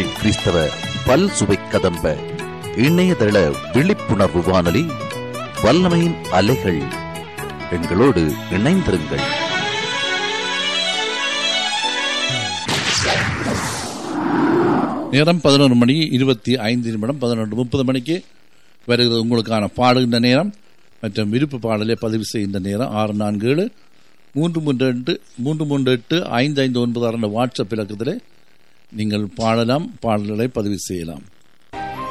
கிறிஸ்தவ பல் சுவை கதம்ப இணையதள விழிப்புணர்வு வானொலி வல்லமையின் அலைகள் எங்களோடு இணைந்திருங்கள் நேரம் பதினொரு மணி இருபத்தி ஐந்து நிமிடம் பதினொன்று முப்பது மணிக்கு வருகிறது உங்களுக்கான பாடுகின்ற நேரம் மற்றும் விருப்ப பாடலை பதிவு செய்கின்ற நேரம் ஆறு நான்கு ஏழு மூன்று மூன்று எட்டு மூன்று மூன்று எட்டு ஐந்து ஐந்து ஒன்பது ஆறு என்ற வாட்ஸ்அப் இலக்கத்திலே நீங்கள் பாடலாம் பாடல்களை பதிவு செய்யலாம்